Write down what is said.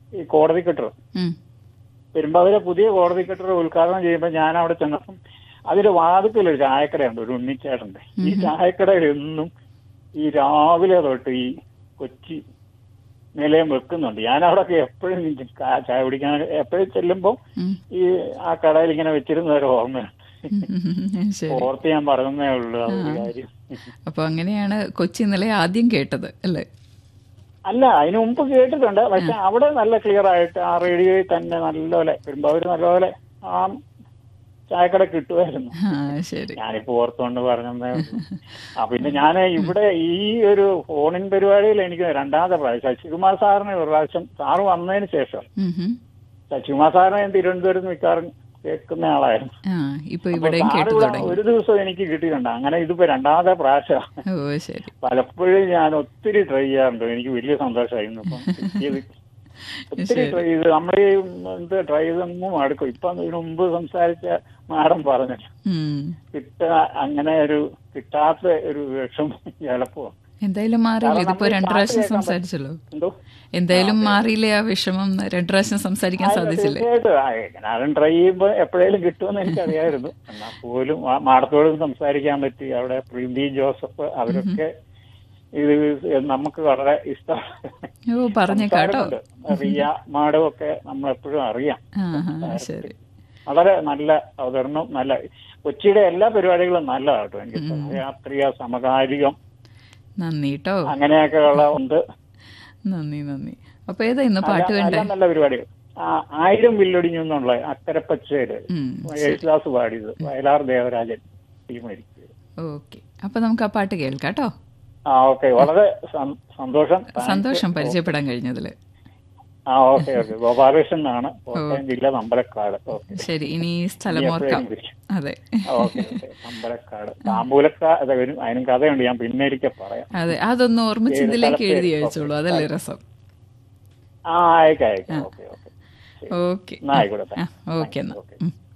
ഈ കോടതി കെട്ടർ ഉം. പെരുമ്പാവൂരെ പുതിയ കോടതി കെട്ടർ ഉദ്ഘാടനം ചെയ്യുമ്പോൾ ഞാൻ അവിടെ ചെന്നപ്പം അതിന്റെ വാതുക്കൽ ഒരു ചായക്കടയുണ്ട് ഒരു ഉണ്ണിച്ചേട്ടന്റെ ഈ ചായക്കടയിൽ എന്നും ഈ രാവിലെ തൊട്ട് ഈ കൊച്ചി നിലയം വെക്കുന്നുണ്ട് ഞാൻ അവിടെ എപ്പോഴും ചായ കുടിക്കാൻ എപ്പോഴും ചെല്ലുമ്പോൾ ഉം. ഈ ആ കടയിൽ ഇങ്ങനെ വെച്ചിരുന്ന ഒരു ഓർമ്മയുണ്ട് ഉം. ശരി ഓർത്ത് ഞാൻ പറഞ്ഞതേ ഉള്ളൂ ആ ഒരു കാര്യം അപ്പൊ അങ്ങനെയാണ് കൊച്ചി ഇന്നലെ ആദ്യം കേട്ടത് അല്ലേ അല്ല അതിനു മുമ്പ് കേട്ടിട്ടുണ്ട് പക്ഷെ അവിടെ നല്ല ക്ലിയർ ആയിട്ട് ആ റേഡിയോയിൽ തന്നെ നല്ലപോലെ പെരുമ്പാവൂര് നല്ലപോലെ ആ ചായക്കട കിട്ടുമായിരുന്നു ആ ശരി ഞാനിപ്പോ ഓർത്തുകൊണ്ട് പറഞ്ഞതേ ഉള്ളൂ. ആ പിന്നെ ഞാൻ ഇവിടെ ഈ ഒരു ഫോണിൻ പരിപാടിയിൽ എനിക്ക് രണ്ടാമത്തെ പ്രാവശ്യം ശശികുമാർ സാറിന് ഒരു പ്രാവശ്യം സാറ് വന്നതിന് ശേഷം ഉം ഹും. ശശികുമാർ സാറിനെ ഞാൻ തിരുവനന്തപുരത്ത് മിക്കവാറും കേൾക്കുന്ന ആളായിരുന്നു ആ ഇപ്പൊ അപ്പൊ ഇവിടെയും സാറ് കേട്ടു ഇവിടെ തുടങ്ങി ഒരു ദിവസം എനിക്ക് കിട്ടിയിട്ടുണ്ട് അങ്ങനെ ഇതിപ്പോ രണ്ടാമത്തെ പ്രാവശ്യം ഓ ശരി പലപ്പോഴും ഞാൻ ഒത്തിരി ട്രൈ ചെയ്യാറുണ്ട് എനിക്ക് വലിയ സന്തോഷമായിരുന്നു ഇപ്പം കിട്ടിയത് ഒത്തിരി ട്രൈ ചെയ്ത് നമ്മൾ ഈ എന്ത് ട്രൈ ചെയ്തൊന്നും അടുക്കും ഇപ്പം ഇതിനു മുമ്പ് സംസാരിച്ച മാഡം പറഞ്ഞു ഉം. കിട്ട അങ്ങനെ ഒരു കിട്ടാത്ത ഒരു വിഷമം ചിലപ്പോ എന്തായാലും മാറിയില്ല കാരണം ഇതിപ്പോ നമ്മള് രണ്ടു പാട്ട് പ്രാവശ്യം കേൾക്കാൻ സംസാരിച്ചല്ലോ എന്തോ എന്തായാലും മാറിയില്ലേ ആ വിഷമം രണ്ടു പ്രാവശ്യം സംസാരിക്കാൻ സാധിച്ചില്ലേ തീർച്ചയായിട്ടും ആ, എങ്ങനാലും ട്രൈ ചെയ്യുമ്പോ എപ്പോഴേലും കിട്ടുമെന്ന് എനിക്കറിയായിരുന്നു എന്നാൽ പോലും ആ മാഡത്തോടും സംസാരിക്കാൻ പറ്റി അവിടെ പ്രീതി ജോസഫ് അവരൊക്കെ ഇത് നമുക്ക് വളരെ ഇഷ്ടം ഓ പറഞ്ഞ കേട്ടോ റിയ മാഡം ഒക്കെ നമ്മളെപ്പോഴും അറിയാം ആ ആ, ശരി വളരെ നല്ല അവതരണം നല്ല കൊച്ചിയുടെ എല്ലാ പരിപാടികളും നല്ലതാണ് കേട്ടോ എനിക്ക് സഹയാത്രിക സമകാലികം നന്ദി കേട്ടോ അങ്ങനെയൊക്കെ ഉള്ള ഉണ്ട് നന്ദി നന്ദി അപ്പൊ ഏതാ ഇന്ന് പാട്ട് നല്ല- വേണ്ടേ നല്ല നല്ല പരിപാടികൾ ആ, ആയിരം വില്ലൊടിഞ്ഞു എന്നുള്ള അക്കരപ്പച്ചയില് ഉം, യേശുദാസ് പാടിയത് വയലാർ ദേവരാജൻ ടീമരിച്ചത് ഓക്കെ അപ്പൊ നമുക്ക് ആ പാട്ട് കേൾക്കാം കേട്ടോ ആ ഓക്കെ വളരെ സം- സന്തോഷം സന്തോഷം പരിചയപ്പെടാൻ കഴിഞ്ഞതില് ആ ഓക്കെ ഓക്കെ ഗോപാലകൃഷ്ണൻ എന്നാണ് കോട്ടയം ജില്ല നമ്പലക്കാട് ഓക്കെ ശരി ഇനി സ്ഥലം ഇനി ഓർക്കാം എപ്പോഴെങ്കിലും വിളിക്കാം. അതെ ഓക്കെ ഓക്കെ നമ്പലക്കാട് താമ്പൂലക്കാട് വരും അതിനും കഥയുണ്ട് ഞാൻ പിന്നെ ഒരിക്കൽ പറയാം അതെ അതൊന്ന് ഓർമ്മിച്ച് ഏത് ഇതിലേക്ക് സ്ഥലത്തെ- എഴുതി അയച്ചോളൂ അതല്ലേ രസം ആ അയക്കാം അയക്കാം ഓക്കെ ഓക്കെ ഓക്കെ എന്നാ ആയിക്കോട്ടെ ആ ഓക്കെ എന്നാ ഓക്കെ ഉം.